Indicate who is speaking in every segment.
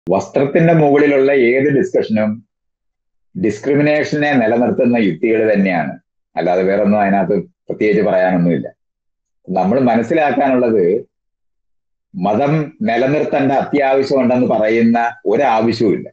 Speaker 1: വസ്ത്രത്തിന്റെ മുകളിലുള്ള ഏത് ഡിസ്കഷനും ഡിസ്ക്രിമിനേഷനെ നിലനിർത്തുന്ന യുക്തികൾ തന്നെയാണ് അല്ലാതെ വേറൊന്നും അതിനകത്ത് പ്രത്യേകിച്ച് പറയാനൊന്നുമില്ല നമ്മൾ മനസ്സിലാക്കാനുള്ളത് മതം നിലനിർത്തേണ്ട അത്യാവശ്യമുണ്ടെന്ന് പറയുന്ന ഒരാവശ്യവുമില്ല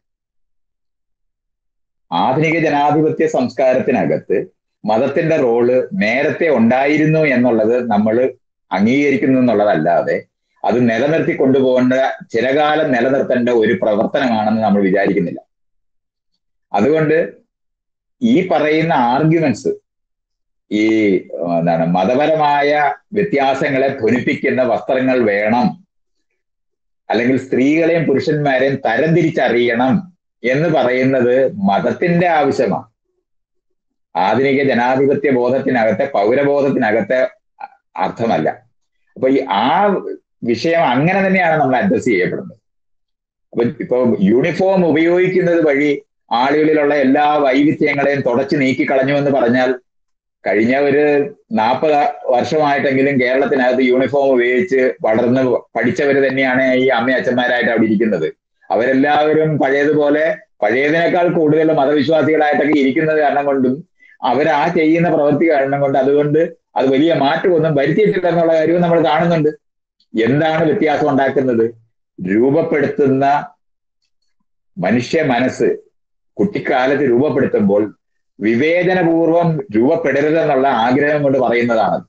Speaker 1: ആധുനിക ജനാധിപത്യ സംസ്കാരത്തിനകത്ത് മതത്തിന്റെ റോള് നേരത്തെ ഉണ്ടായിരുന്നു എന്നുള്ളത് നമ്മൾ അംഗീകരിക്കുന്നു എന്നുള്ളതല്ലാതെ അത് നിലനിർത്തി കൊണ്ടുപോകേണ്ട ചിരകാലം നിലനിർത്തേണ്ട ഒരു പ്രവർത്തനമാണെന്ന് നമ്മൾ വിചാരിക്കുന്നില്ല അതുകൊണ്ട് ഈ പറയുന്ന ആർഗ്യുമെന്റ്സ് ഈ എന്താണ് മതപരമായ വ്യത്യാസങ്ങളെ ധ്വനിപ്പിക്കുന്ന വസ്ത്രങ്ങൾ വേണം അല്ലെങ്കിൽ സ്ത്രീകളെയും പുരുഷന്മാരെയും തരംതിരിച്ചറിയണം എന്ന് പറയുന്നത് മതത്തിന്റെ ആവശ്യമാണ് ആധുനിക ജനാധിപത്യ ബോധത്തിനകത്തെ പൗരബോധത്തിനകത്തെ അർത്ഥമല്ല അപ്പൊ ഈ ആ വിഷയം അങ്ങനെ തന്നെയാണ് നമ്മൾ അഡ്രസ് ചെയ്യപ്പെടുന്നത് അപ്പൊ ഇപ്പൊ യൂണിഫോം ഉപയോഗിക്കുന്നത് വഴി ആളുകളിലുള്ള എല്ലാ വൈവിധ്യങ്ങളെയും തുടച്ചു നീക്കിക്കളഞ്ഞു എന്ന് പറഞ്ഞാൽ കഴിഞ്ഞ ഒരു നാൽപ്പത് വർഷമായിട്ടെങ്കിലും കേരളത്തിനകത്ത് യൂണിഫോം ഉപയോഗിച്ച് വളർന്ന് പഠിച്ചവർ തന്നെയാണ് ഈ അമ്മ അച്ഛന്മാരായിട്ട് അവിടെ ഇരിക്കുന്നത് അവരെല്ലാവരും പഴയതുപോലെ പഴയതിനേക്കാൾ കൂടുതൽ മതവിശ്വാസികളായിട്ടൊക്കെ ഇരിക്കുന്നത് കാരണം കൊണ്ടും അവർ ആ ചെയ്യുന്ന പ്രവൃത്തി കാരണം കൊണ്ട് അതുകൊണ്ട് അത് വലിയ മാറ്റമൊന്നും വരുത്തിയിട്ടില്ല എന്നുള്ള കാര്യവും നമ്മൾ കാണുന്നുണ്ട് എന്താണ് വ്യത്യാസം ഉണ്ടാക്കുന്നത് രൂപപ്പെടുത്തുന്ന മനുഷ്യ മനസ്സ് കുട്ടിക്കാലത്ത് രൂപപ്പെടുത്തുമ്പോൾ വിവേചനപൂർവം രൂപപ്പെടരുതെന്നുള്ള ആഗ്രഹം കൊണ്ട് പറയുന്നതാണ്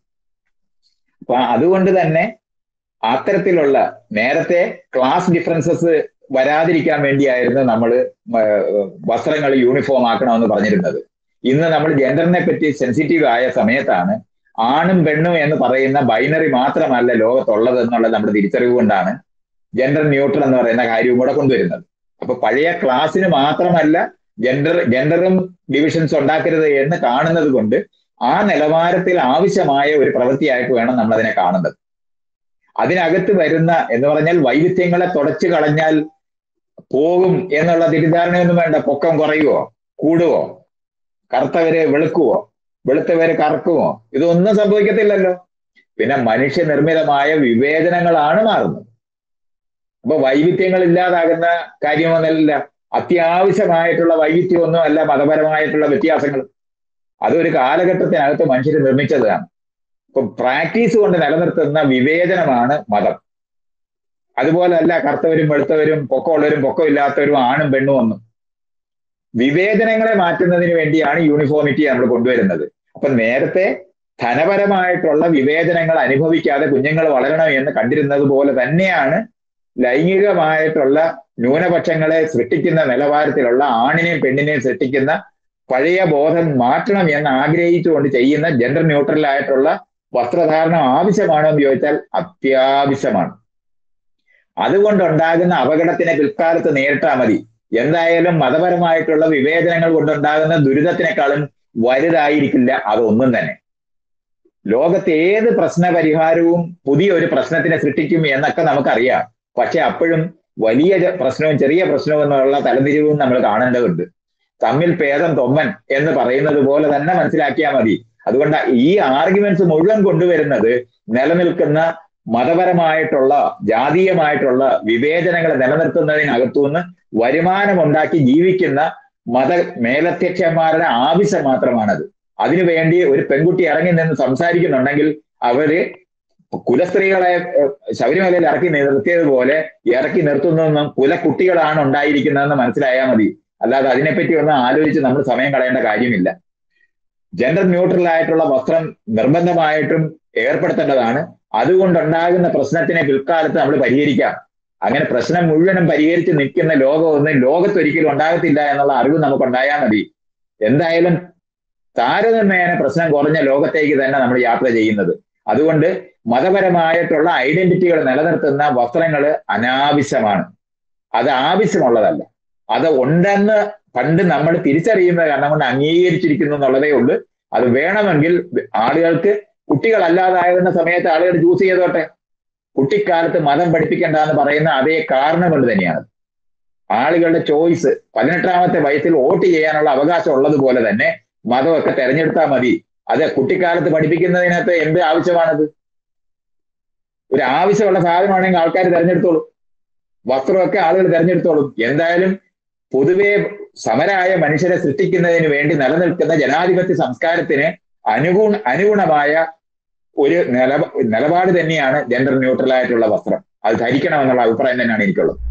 Speaker 1: അപ്പൊ അതുകൊണ്ട് തന്നെ അത്തരത്തിലുള്ള നേരത്തെ ക്ലാസ് ഡിഫറൻസസ് വരാതിരിക്കാൻ വേണ്ടിയായിരുന്നു നമ്മൾ വസ്ത്രങ്ങൾ യൂണിഫോം ആക്കണമെന്ന് പറഞ്ഞിരുന്നത് ഇന്ന് നമ്മൾ ജെൻഡറിനെ പറ്റി സെൻസിറ്റീവ് ആയ സമയത്താണ് ആണും പെണ്ണും എന്ന് പറയുന്ന ബൈനറി മാത്രമല്ല ലോകത്തുള്ളത് എന്നുള്ളത് നമ്മുടെ തിരിച്ചറിവ് കൊണ്ടാണ് ജെൻഡർ ന്യൂട്രൽ എന്ന് പറയുന്ന കാര്യവും കൂടെ കൊണ്ടുവരുന്നത് അപ്പൊ പഴയ ക്ലാസ്സിന് മാത്രമല്ല ജെൻഡർ ജെൻഡറും ഡിവിഷൻസ് ഉണ്ടാക്കരുത് എന്ന് കാണുന്നത് കൊണ്ട് ആ നിലവാരത്തിൽ ആവശ്യമായ ഒരു പ്രവൃത്തിയായിട്ട് വേണം നമ്മൾ അതിനെ കാണുന്നത് അതിനകത്ത് വരുന്ന എന്ന് പറഞ്ഞാൽ വൈവിധ്യങ്ങളെ തുടച്ചു കളഞ്ഞാൽ പോകും എന്നുള്ള തെറ്റിദ്ധാരണയൊന്നും വേണ്ട പൊക്കം കുറയുവോ കൂടുവോ കറുത്തവരെ വെളുക്കുവോ വെളുത്തവരെ കറക്കുമോ ഇതൊന്നും സംഭവിക്കത്തില്ലല്ലോ പിന്നെ മനുഷ്യനിർമ്മിതമായ വിവേചനങ്ങളാണ് മാറുന്നത് അപ്പൊ വൈവിധ്യങ്ങൾ ഇല്ലാതാകുന്ന കാര്യമൊന്നല്ല അത്യാവശ്യമായിട്ടുള്ള വൈവിധ്യമൊന്നും അല്ല മതപരമായിട്ടുള്ള വ്യത്യാസങ്ങൾ അതൊരു കാലഘട്ടത്തിനകത്ത് മനുഷ്യർ നിർമ്മിച്ചതാണ് ഇപ്പൊ പ്രാക്ടീസ് കൊണ്ട് നിലനിർത്തുന്ന വിവേചനമാണ് മതം അതുപോലല്ല കറുത്തവരും വെളുത്തവരും പൊക്കമുള്ളവരും പൊക്കമില്ലാത്തവരും ആണും പെണ്ണും ഒന്നും വിവേചനങ്ങളെ മാറ്റുന്നതിന് വേണ്ടിയാണ് യൂണിഫോമിറ്റി നമ്മൾ കൊണ്ടുവരുന്നത് അപ്പൊ നേരത്തെ ധനപരമായിട്ടുള്ള വിവേചനങ്ങൾ അനുഭവിക്കാതെ കുഞ്ഞുങ്ങൾ വളരണം എന്ന് കണ്ടിരുന്നത് പോലെ തന്നെയാണ് ലൈംഗികമായിട്ടുള്ള ന്യൂനപക്ഷങ്ങളെ സൃഷ്ടിക്കുന്ന നിലവാരത്തിലുള്ള ആണിനെയും പെണ്ണിനെയും സൃഷ്ടിക്കുന്ന പഴയ ബോധം മാറ്റണം എന്ന് ആഗ്രഹിച്ചുകൊണ്ട് ചെയ്യുന്ന ജെൻഡർ ന്യൂട്രൽ ആയിട്ടുള്ള വസ്ത്രധാരണം ആവശ്യമാണോ എന്ന് ചോദിച്ചാൽ അത്യാവശ്യമാണ് അതുകൊണ്ടുണ്ടാകുന്ന അപകടത്തിനെ പിൽക്കാലത്ത് നേരിട്ടാൽ മതി എന്തായാലും മതപരമായിട്ടുള്ള വിവേചനങ്ങൾ കൊണ്ടുണ്ടാകുന്ന ദുരിതത്തിനേക്കാളും വലുതായിരിക്കില്ല അതൊന്നും തന്നെ ലോകത്തെ ഏത് പ്രശ്ന പരിഹാരവും പുതിയ ഒരു പ്രശ്നത്തിനെ സൃഷ്ടിക്കും എന്നൊക്കെ നമുക്കറിയാം പക്ഷെ അപ്പോഴും വലിയ പ്രശ്നവും ചെറിയ പ്രശ്നവും എന്നുള്ള തലതിരിവും നമ്മൾ കാണേണ്ടതുണ്ട് തമ്മിൽ ഭേദം തൊമ്മൻ എന്ന് പറയുന്നത് പോലെ തന്നെ മനസ്സിലാക്കിയാൽ മതി അതുകൊണ്ട് ഈ ആർഗ്യുമെന്റ്സ് മുഴുവൻ കൊണ്ടുവരുന്നത് നിലനിൽക്കുന്ന മതപരമായിട്ടുള്ള ജാതീയമായിട്ടുള്ള വിവേചനങ്ങളെ നിലനിർത്തുന്നതിനകത്തുനിന്ന് വരുമാനമുണ്ടാക്കി ജീവിക്കുന്ന മത മേലധ്യക്ഷന്മാരുടെ ആവശ്യം മാത്രമാണത് അതിനുവേണ്ടി ഒരു പെൺകുട്ടി ഇറങ്ങി നിന്ന് സംസാരിക്കുന്നുണ്ടെങ്കിൽ അവര് കുലസ്ത്രീകളെ ശബരിമലയിൽ ഇറക്കി നിർത്തിയതുപോലെ ഇറക്കി നിർത്തുന്നതെന്നും കുലക്കുട്ടികളാണ് ഉണ്ടായിരിക്കുന്നതെന്ന് മനസ്സിലായാൽ മതി അല്ലാതെ അതിനെപ്പറ്റി ഒന്നും ആലോചിച്ച് നമ്മൾ സമയം കളയേണ്ട കാര്യമില്ല ജെൻഡർ ന്യൂട്രൽ ആയിട്ടുള്ള വസ്ത്രം നിർബന്ധമായിട്ടും ഏർപ്പെടുത്തേണ്ടതാണ് അതുകൊണ്ടുണ്ടാകുന്ന പ്രശ്നത്തിനെ പിൽക്കാലത്ത് നമ്മൾ പരിഹരിക്കാം അങ്ങനെ പ്രശ്നം മുഴുവനും പരിഹരിച്ച് നിൽക്കുന്ന ലോകമൊന്നും ലോകത്തൊരിക്കലും ഉണ്ടാകത്തില്ല എന്നുള്ള അറിവ് നമുക്കുണ്ടായാൽ മതി എന്തായാലും താരതമ്യേന പ്രശ്നം കുറഞ്ഞ ലോകത്തേക്ക് തന്നെ നമ്മൾ യാത്ര ചെയ്യുന്നത് അതുകൊണ്ട് മതപരമായിട്ടുള്ള ഐഡന്റിറ്റികൾ നിലനിർത്തുന്ന വസ്ത്രങ്ങൾ അനാവശ്യമാണ് അത് ആവശ്യമുള്ളതല്ല അത് ഉണ്ടെന്ന് പണ്ട് നമ്മൾ തിരിച്ചറിയുന്ന കാരണം കൊണ്ട് അംഗീകരിച്ചിരിക്കുന്നു എന്നുള്ളതേ ഉള്ളൂ അത് വേണമെങ്കിൽ ആളുകൾക്ക് കുട്ടികളല്ലാതാകുന്ന സമയത്ത് ആളുകൾ ചൂസ് ചെയ്തോട്ടെ കുട്ടിക്കാലത്ത് മതം പഠിപ്പിക്കേണ്ട എന്ന് പറയുന്ന അതേ കാരണം കൊണ്ട് തന്നെയാണ് ആളുകളുടെ ചോയ്സ് പതിനെട്ടാമത്തെ വയസ്സിൽ വോട്ട് ചെയ്യാനുള്ള അവകാശം ഉള്ളതുപോലെ തന്നെ മതമൊക്കെ തെരഞ്ഞെടുത്താൽ മതി അത് കുട്ടിക്കാലത്ത് പഠിപ്പിക്കുന്നതിനകത്ത് എന്ത് ആവശ്യമാണത് ഒരു ആവശ്യമുള്ള സാധനമാണെങ്കിൽ ആൾക്കാർ തെരഞ്ഞെടുത്തോളൂ വസ്ത്രമൊക്കെ ആളുകൾ തെരഞ്ഞെടുത്തോളും എന്തായാലും പൊതുവെ സമരായ മനുഷ്യരെ സൃഷ്ടിക്കുന്നതിന് വേണ്ടി നിലനിൽക്കുന്ന ജനാധിപത്യ സംസ്കാരത്തിന് അനുഗുണ അനുഗുണമായ ഒരു നിലപാട് തന്നെയാണ് ജെൻഡർ ന്യൂട്രൽ ആയിട്ടുള്ള വസ്ത്രം അത് ധരിക്കണമെന്നുള്ള അഭിപ്രായം തന്നെയാണ് എനിക്കുള്ളത്